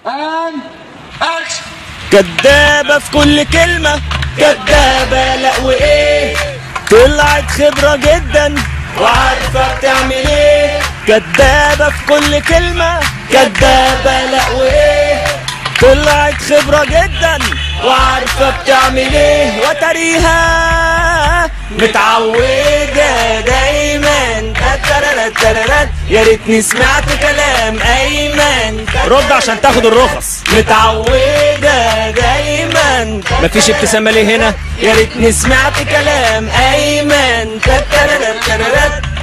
and action كدابة في كل كلمة كدابة لا وايه طلعت خبرة جدا وعارفة بتعمل ايه كدابة في كل كلمة كدابة لا وايه طلعت خبرة جدا وعارفة بتعمل ايه وتريها متعودة دايما تتررت تررت يا ريتني سمعت كلام ايمن رد عشان تاخد الرخص متعودة دايما مفيش ابتسامة ليه هنا يا ريتني سمعت كلام ايمن تتررت تررت